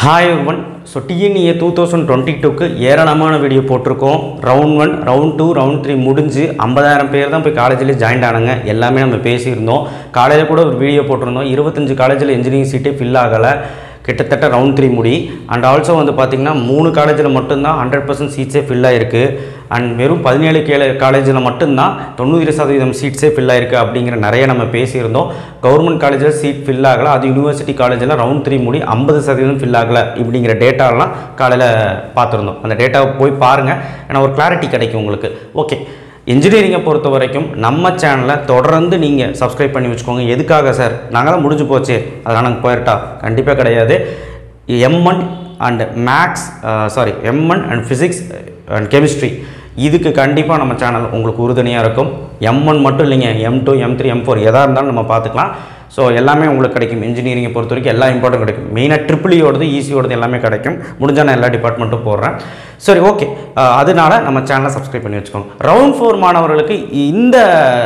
hi one so TNEA two thousand twenty டூக்கு ஏராளமான video போட்டிருக்கோம் round one round two round three முடிஞ்சு ஐம்பதாயிரம் பேர் தான் போய் காலேஜில் ஜாயின் ஆனாங்க எல்லாமே நம்ம பேசியிருந்தோம் காலையில் கூட ஒரு வீடியோ போட்டிருந்தோம் இருபத்தஞ்சு காலேஜில் இன்ஜினியரிங் சீட்டே ஃபில் ஆகலை கிட்டத்தட்ட ரவுண்ட் த்ரீ முடி அண்ட் ஆல்சோ வந்து பார்த்திங்கன்னா மூணு காலேஜில் மட்டும்தான் ஹண்ட்ரட் பர்சன்ட் சீட்ஸே ஃபில் ஆயிருக்கு அண்ட் வெறும் பதினேழு கேள காலேஜில் மட்டும்தான் தொண்ணூறு சதவீதம் சீட்ஸே ஃபில் ஆயிருக்கு அப்படிங்கிற நிறைய நம்ம பேசியிருந்தோம் கவர்மெண்ட் காலேஜில் சீட் ஃபில் ஆகலை அது யூனிவர்சிட்டி காலேஜில் ரவுண்ட் த்ரீ முடி ஐம்பது சதவீதம் ஃபில் ஆகலை இப்படிங்கிற டேட்டாலாம் காலையில் பார்த்துருந்தோம் அந்த டேட்டாவை போய் பாருங்கள் ஏன்னா ஒரு கிளாரிட்டி கிடைக்கும் உங்களுக்கு ஓகே இன்ஜினியரிங்கை பொறுத்த வரைக்கும் நம்ம சேனலை தொடர்ந்து நீங்கள் சப்ஸ்கிரைப் பண்ணி வச்சுக்கோங்க எதுக்காக சார் நாங்கள் தான் முடிஞ்சு போச்சு அதனால் நாங்கள் போயிட்டா கண்டிப்பாக கிடையாது MN and maths sorry MN and physics and chemistry இதுக்கு கண்டிப்பாக நம்ம சேனல் உங்களுக்கு உறுதுணையாக இருக்கும் எம்ஒன் மட்டும் இல்லைங்க M two M three M four எதாக இருந்தாலும் நம்ம பார்த்துக்கலாம் ஸோ எல்லாமே உங்களுக்கு கிடைக்கும் இன்ஜினியரிங்கை பொறுத்த வரைக்கும் எல்லா இம்பார்ட்டன் கிடைக்கும் மெயினாக ட்ரிபிளியோடது ஈஸியோடது எல்லாமே கிடைக்கும் முடிஞ்சால் நான் எல்லா டிபார்ட்மெண்ட்டும் போடுறேன் சரி ஓகே அதனால நம்ம சேனலை சப்ஸ்கிரைப் பண்ணி வச்சுக்கோங்க ரவுண்ட் ஃபோர் மாணவர்களுக்கு இந்த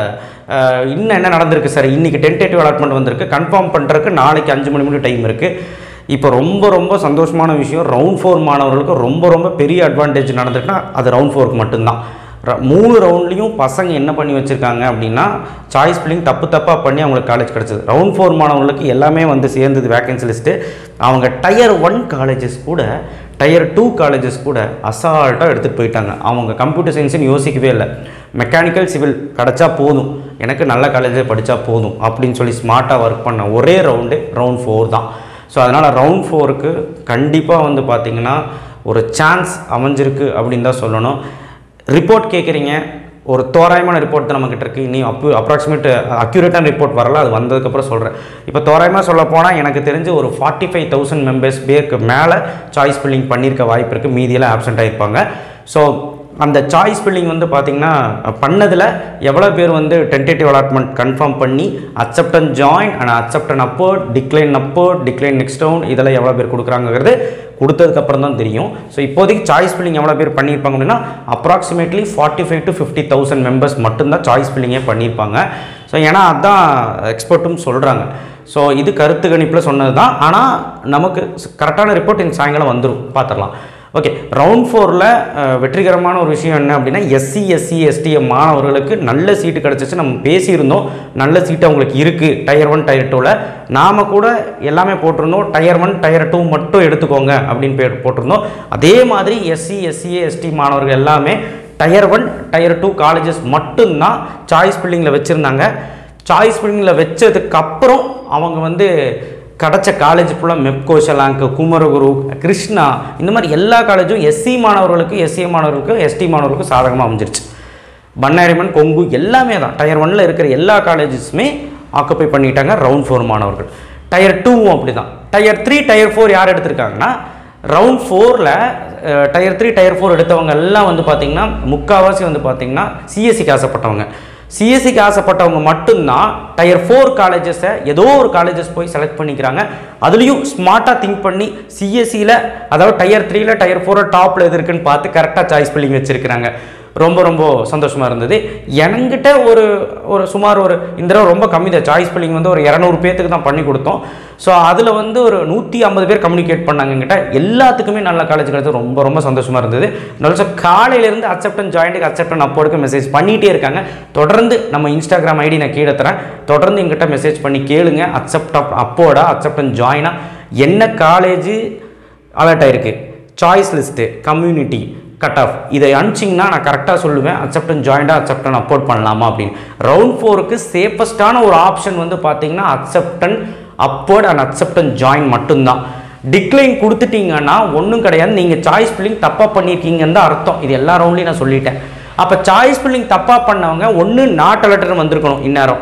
அஹ், இன்னும் என்ன நடந்திருக்கு சார் இன்றைக்கி டென்டேட்டிவ் அலாட்மெண்ட் வந்திருக்கு கன்ஃபார்ம் பண்ணுறதுக்கு நாளைக்கு அஞ்சு மணி மணி டைம் இருக்குது இப்போ ரொம்ப ரொம்ப சந்தோஷமான விஷயம் ரவுண்ட் ஃபோர் மாணவர்களுக்கு ரொம்ப ரொம்ப பெரிய அட்வான்டேஜ் நடந்திருக்குன்னா அது ரவுண்ட் ஃபோருக்கு மட்டும்தான் ர- மூணு ரவுண்ட்லேயும் பசங்க என்ன பண்ணி வச்சுருக்காங்க அப்படின்னா சாய்ஸ் பில்லிங் தப்பு தப்பாக பண்ணி அவங்களுக்கு காலேஜ் கிடச்சிது ரவுண்ட் ஃபோர் மாணவர்களுக்கு எல்லாமே வந்து சேர்ந்தது வேகன்சி லிஸ்ட்டு அவங்க டயர் ஒன் காலேஜஸ் கூட டயர் டூ காலேஜஸ் கூட அசால்ட்டாக எடுத்துகிட்டு போயிட்டாங்க அவங்க கம்ப்யூட்டர் சயின்ஸ்னு யோசிக்கவே இல்லை மெக்கானிக்கல் சிவில் கிடச்சா போதும் எனக்கு நல்ல காலேஜில் படித்தா போதும் அப்படின்னு சொல்லி ஸ்மார்ட்டாக ஒர்க் பண்ண ஒரே ரவுண்டு ரவுண்ட் ஃபோர் தான் ஸோ அதனால் ரவுண்ட் ஃபோருக்கு கண்டிப்பாக வந்து பார்த்திங்கன்னா ஒரு சான்ஸ் அமைஞ்சிருக்கு அப்படின்னு தான் சொல்லணும் ரிப்போர்ட் கேட்குறீங்க ஒரு தோராயமான ரிப்போர்ட் தான் நம்மக்கிட்ட இருக்குது இனி அப்பு அப்ராக்சிமேட் அக்யூரேட்டான ரிப்போர்ட் வரல அது வந்ததுக்கப்புறம் சொல்கிறேன் இப்போ தோராயமாக சொல்ல போனால் எனக்கு தெரிஞ்சு ஒரு ஃபார்ட்டி ஃபைவ் தௌசண்ட் மெம்பர்ஸ் பேருக்கு மேலே சாய்ஸ் ஃபில்லிங் பண்ணியிருக்க வாய்ப்பு இருக்குது மீதியெல்லாம் ஆப்சென்ட் ஆகிருப்பாங்க ஸோ அந்த சாய்ஸ் ஃபில்லிங் வந்து பார்த்திங்கன்னா பண்ணதில் எவ்வளோ பேர் வந்து டென்டேட்டிவ் அலாட்மெண்ட் கன்ஃபார்ம் பண்ணி accept and join and accept and upward decline upward decline next down இதெல்லாம் எவ்வளோ பேர் கொடுக்குறாங்கிறது கொடுத்ததுக்கப்புறம் தான் தெரியும் ஸோ இப்போதைக்கு சாய்ஸ் ஃபில்லிங் எவ்வளோ பேர் பண்ணியிருப்பாங்க அப்படின்னா approximately forty five to fifty thousand members மட்டும்தான் சாய்ஸ் ஃபில்லிங்கே பண்ணியிருப்பாங்க ஸோ ஏன்னா அதான் எக்ஸ்பர்ட்டும் சொல்கிறாங்க ஸோ இது கருத்து கணிப்பில் சொன்னது தான் ஆனால் நமக்கு கரெக்டான ரிப்போர்ட் இந்த சாயங்காலம் வந்துடும் பார்த்துடலாம் ஓகே ரவுண்ட் ஃபோரில் வெற்றிகரமான ஒரு விஷயம் என்ன அப்படின்னா எஸ்சி எஸ்சி எஸ்டிஎம் மாணவர்களுக்கு நல்ல சீட்டு கிடச்சிச்சு நம்ம பேசியிருந்தோம் நல்ல சீட்டு அவங்களுக்கு இருக்குது டயர் ஒன் டயர் டூவில் நாம் கூட எல்லாமே போட்டிருந்தோம் டயர் ஒன் டயர் டூ மட்டும் எடுத்துக்கோங்க அப்படின்னு பேர் போட்டிருந்தோம் அதே மாதிரி எஸ்சி எஸ்சி எஸ்டி மாணவர்கள் எல்லாமே tier one tier two colleges மட்டும்தான் சாய்ஸ் பில்டிங்கில் வச்சுருந்தாங்க சாய்ஸ் பில்டிங்கில் வச்சதுக்கப்புறம் அவங்க வந்து கிடச்ச காலேஜ் ஃபுல்லாக மெப்கோ ஷலாங்க் குமரகுரு கிருஷ்ணா இந்த மாதிரி எல்லா காலேஜும் எஸ்சி மாணவர்களுக்கு எஸ்சி மாணவர்களுக்கு எஸ்டி மாணவர்களுக்கும் சாதகமாக அமைஞ்சிருச்சு பன்னாரிமன் கொங்கு எல்லாமே தான் டயர் ஒன்னில் இருக்கிற எல்லா காலேஜஸுமே ஆக்குப்பை பண்ணிட்டாங்க ரவுண்ட் ஃபோர் மாணவர்கள் டயர் டூவும் அப்படி தான் டயர் த்ரீ டயர் ஃபோர் யார் எடுத்திருக்காங்கன்னா ரவுண்ட் ஃபோரில் டயர் த்ரீ டயர் ஃபோர் எடுத்தவங்க எல்லாம் வந்து பார்த்திங்கன்னா முக்கால்வாசி வந்து பார்த்திங்கன்னா சிஎஸ்சிக்கு ஆசைப்பட்டவங்க சிஎஸ்சிக்கு ஆசைப்பட்டவங்க மட்டும்தான் டயர் ஃபோர் காலேஜஸை ஏதோ ஒரு காலேஜஸ் போய் செலக்ட் பண்ணிக்கிறாங்க அதுலேயும் ஸ்மார்ட்டாக திங்க் பண்ணி சிஎஸ்சியில் அதாவது டயர் த்ரீல டயர் ஃபோரில் டாப்பில் எது இருக்குன்னு பார்த்து கரெக்டாக சாய்ஸ் பில்லிங் வச்சுருக்கிறாங்க ரொம்ப ரொம்ப சந்தோஷமாக இருந்தது என்கிட்ட ஒரு ஒரு சுமார் ஒரு இந்த தடவை ரொம்ப கம்மி தான் சாய்ஸ் பில்லிங் வந்து ஒரு இரநூறு பேர்த்துக்கு தான் பண்ணி கொடுத்தோம் ஸோ அதில் வந்து ஒரு நூற்றி ஐம்பது பேர் கம்யூனிகேட் பண்ணாங்க என்கிட்ட எல்லாத்துக்குமே நல்ல காலேஜ் கிடைச்சது ரொம்ப ரொம்ப சந்தோஷமாக இருந்தது ஆல்சோ காலையிலேருந்து அக்செப்ட் அண்ட் ஜாயின்ட்டுக்கு அக்செப்ட் அண்ட் அப்போடுக்கு மெசேஜ் பண்ணிகிட்டே இருக்காங்க தொடர்ந்து நம்ம இன்ஸ்டாகிராம் ஐடி நான் கீழே தரேன் தொடர்ந்து எங்கிட்ட மெசேஜ் பண்ணி கேளுங்க அக்செப்ட் அப் அப்போடா அக்செப்ட் அண்ட் ஜாயினா என்ன காலேஜ் அலர்ட் ஆயிருக்கு choice list community cut off இதை அனுப்பிச்சிங்கன்னா நான் கரெக்டாக சொல்லுவேன் அக்செப்ட் அண்ட் ஜாயிண்டாக அக்செப்ட் அண்ட் அப்போர்ட் பண்ணலாமா அப்படின்னு ரவுண்ட் ஃபோருக்கு சேஃபஸ்டான ஒரு ஆப்ஷன் வந்து பார்த்தீங்கன்னா accept and upward and accept and join மட்டும்தான் டிக்ளைன் கொடுத்துட்டீங்கன்னா ஒன்றும் கிடையாது நீங்கள் சாய்ஸ் பில்லிங் தப்பாக பண்ணியிருக்கீங்கன்னு தான் அர்த்தம் இது எல்லா ரவுண்ட்லையும் நான் சொல்லிட்டேன் அப்போ சாய்ஸ் பில்லிங் தப்பாக பண்ணவங்க ஒன்று நாட் அலர்ட்னு வந்திருக்கணும் இந்நேரம்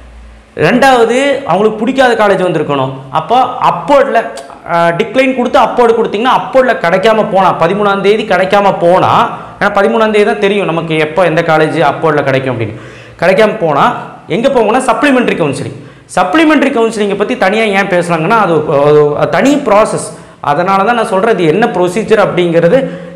ரெண்டாவது அவங்களுக்கு பிடிக்காத காலேஜ் வந்திருக்கணும் அப்போ அப்போர்டில் டிக்ளைன் கொடுத்து அப்போர்டு கொடுத்தீங்கன்னா அப்போர்டில் கிடைக்காம போனால் பதிமூணாம் தேதி கிடைக்காம போனால் ஏன்னா பதிமூணாம் தேதி தான் தெரியும் நமக்கு எப்போ எந்த காலேஜ் அப்போர்டில் கிடைக்கும் அப்படின்னு கிடைக்காம போனால் எங்கே போவோம்னா சப்ளிமெண்ட்ரி கவுன்சிலிங் சப்ளிமெண்ட்ரி கவுன்சிலிங்கை பற்றி தனியாக ஏன் பேசுகிறாங்கன்னா அது ஒரு- அது ஒரு தனி ப்ராசஸ் அதனால தான் நான் சொல்கிறது என்ன ப்ரொசீஜர் அப்படிங்கிறது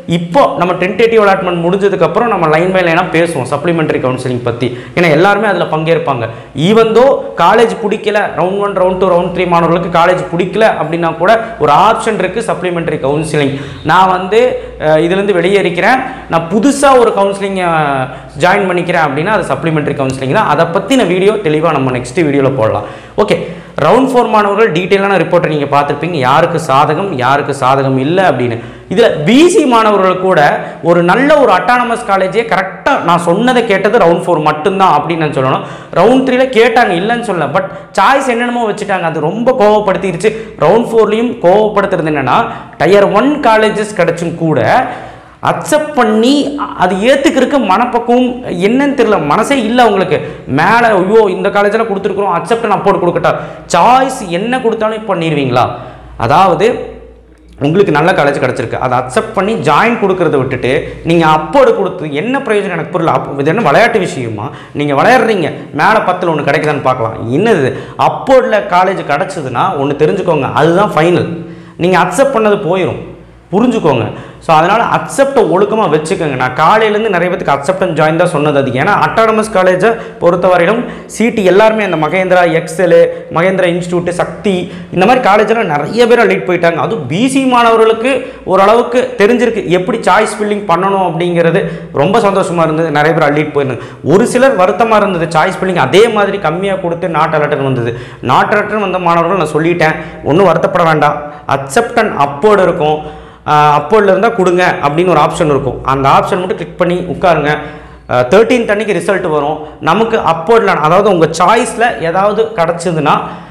இப்போ நம்ம டென்டேட்டிவ் அலாட்மெண்ட் முடிஞ்சதுக்கப்புறம் நம்ம லைன் பை லைனாக பேசுவோம் சப்ளிமெண்ட்ரி கவுன்சிலிங் பற்றி ஏன்னா எல்லாருமே அதில் பங்கேற்பாங்க ஈவன் தோ காலேஜ் பிடிக்கல round one round two round three மாணவர்களுக்கு காலேஜ் பிடிக்கல அப்படின்னா கூட ஒரு ஆப்ஷன் இருக்குது சப்ளிமெண்ட்ரி கவுன்சிலிங் நான் வந்து அஹ், இதுலேருந்து வெளியேறிக்கிறேன் நான் புதுசாக ஒரு கவுன்சிலிங் ஜாயின் பண்ணிக்கிறேன் அப்படின்னா அது சப்ளிமெண்ட்ரி கவுன்சிலிங் தான் அதை பற்றின வீடியோ தெளிவாக நம்ம நெக்ஸ்ட் வீடியோவில் போடலாம் ஓகே ரவுண்ட் ஃபோர் மாணவர்கள் டீட்டெயிலான ரிப்போர்ட்டை நீங்கள் பார்த்துருப்பீங்க யாருக்கு சாதகம் யாருக்கு சாதகம் இல்லை அப்படின்னு இதில் பிசி மாணவர்கள் கூட ஒரு நல்ல ஒரு அட்டானமஸ் காலேஜே கரெக்டாக நான் சொன்னதை கேட்டது ரவுண்ட் ஃபோர் மட்டும்தான் அப்படின்னு நான் சொல்லணும் ரவுண்ட் த்ரீல கேட்டாங்க இல்லைன்னு சொல்லல பட் சாய்ஸ் என்னென்னமோ வச்சுட்டாங்க அது ரொம்ப கோவப்படுத்திருச்சு ரவுண்ட் ஃபோர்லேயும் கோவப்படுத்துறது என்னென்னா டயர் ஒன் காலேஜஸ் கிடச்சும் கூட அக்செப்ட் பண்ணி அ- அது ஏற்றுக்கிறதுக்கு மனப்பக்குவம் என்னன்னு தெரியல மனசே இல்லை அவங்களுக்கு மேலே ஐயோ இந்த காலேஜில் கொடுத்துருக்குறோம் அக்செப்ட் நான் போட்டு கொடுக்கட்டா சாய்ஸ் என்ன கொடுத்தாலும் பண்ணிடுவீங்களா அதாவது உங்களுக்கு நல்ல காலேஜ் கிடச்சிருக்கு அதை அக்செப்ட் பண்ணி ஜாயின் கொடுக்கறத விட்டுட்டு நீங்கள் அப்போடு கொடுத்து என்ன பிரயோஜனம் எனக்கு புரியல அப்போ இது என்ன விளையாட்டு விஷயமா நீங்கள் விளையாடுறீங்க மேலே பத்தில் ஒன்று கிடைக்குதான்னு பார்க்கலாம் என்னது அப்போடில் காலேஜ் கிடச்சிதுன்னா ஒன்று தெரிஞ்சுக்கோங்க அதுதான் ஃபைனல் நீங்கள் அக்செப்ட் பண்ணது போயிடும் புரிஞ்சுக்கோங்க ஸோ அதனால் அக்செப்டை ஒழுக்கமாக வச்சுக்கோங்க நான் காலையிலேருந்து நிறைய பேத்துக்கு அக்செப்டன் ஜாயின் தான் சொன்னது அது ஏன்னா அட்டானமஸ் காலேஜை பொறுத்தவரையிலும் சிடி எல்லாருமே அந்த மகேந்திரா எக்ஸலு மகேந்திரா இன்ஸ்டியூட்டு சக்தி இந்த மாதிரி காலேஜெல்லாம் நிறைய பேர் லீட் போயிட்டாங்க அதுவும் பிசி மாணவர்களுக்கு ஓரளவுக்கு தெரிஞ்சிருக்கு எப்படி சாய்ஸ் ஃபில்லிங் பண்ணணும் அப்படிங்கிறது ரொம்ப சந்தோஷமாக இருந்தது நிறைய பேர் அள்ளிட்டு போயிருந்தாங்க ஒரு சிலர் வருத்தமாக இருந்தது சாய்ஸ் ஃபில்லிங் அதே மாதிரி கம்மியாக கொடுத்து நாட் அலட்டன் வந்தது நாட் அலட்டன் வந்த மாணவர்கள் நான் சொல்லிட்டேன் ஒன்றும் வருத்தப்பட வேண்டாம் அக்செப்டன் அப்போடு இருக்கும் அப்போடில் இருந்தால் கொடுங்க அப்படின்னு ஒரு ஆப்ஷன் இருக்கும் அந்த ஆப்ஷன் மட்டும் கிளிக் பண்ணி உட்காருங்க தேர்ட்டீன்த் அன்னைக்கு ரிசல்ட் வரும் நமக்கு அப்போடில் அதாவது உங்கள் சாய்ஸில் ஏதாவது கிடச்சிதுன்னா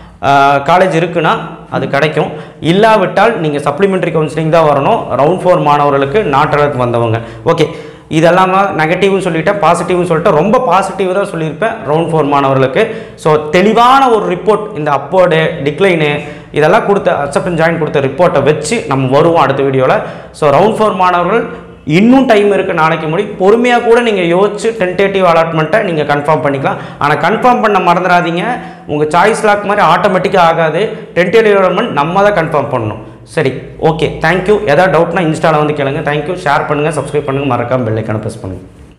காலேஜ் இருக்குன்னா அது கிடைக்கும் இல்லாவிட்டால் நீங்கள் சப்ளிமெண்ட்ரி கவுன்சிலிங் தான் வரணும் ரவுண்ட் ஃபோர் மாணவர்களுக்கு நாட்டளத்து வந்தவங்க ஓகே இதெல்லாம் நெகட்டிவ்னு சொல்லிட்டேன் பாசிட்டிவ்னு சொல்லிட்டு ரொம்ப பாசிட்டிவ் தான் சொல்லியிருப்பேன் ரவுண்ட் ஃபோர் மாணவர்களுக்கு ஸோ தெளிவான ஒரு ரிப்போர்ட் இந்த அப்போர்டு டிக்ளைனு இதெல்லாம் கொடுத்த அக்செப்டன் ஜாயின் கொடுத்த ரிப்போர்ட்டை வச்சு நம்ம வருவோம் அடுத்த வீடியோவில் ஸோ ரவுண்ட் ஃபோர் மாணவர்கள் இன்னும் டைம் இருக்குது நாளைக்கு முடி பொறுமையாக கூட நீங்கள் யோசிச்சு டென்டேட்டிவ் அலாட்மெண்ட்டை நீங்கள் கன்ஃபார்ம் பண்ணிக்கலாம் ஆனால் கன்ஃபார்ம் பண்ண மறந்துடாதீங்க உங்கள் சாய்ஸ் லாக் மாதிரி ஆட்டோமேட்டிக்காக ஆகாது டென்டேட்டிவ் அலாட்மெண்ட் நம்ம தான் கன்ஃபார்ம் பண்ணணும் சரி ஓகே தேங்க்யூ ஏதாவது டவுட்னா இன்ஸ்டாவில் வந்து கேளுங்க தேங்க்யூ ஷேர் பண்ணுங்கள் சப்ஸ்கிரைப் பண்ணுங்கள் மறக்காம பெல் ஐக்கானை ப்ரெஸ் பண்ணுங்கள்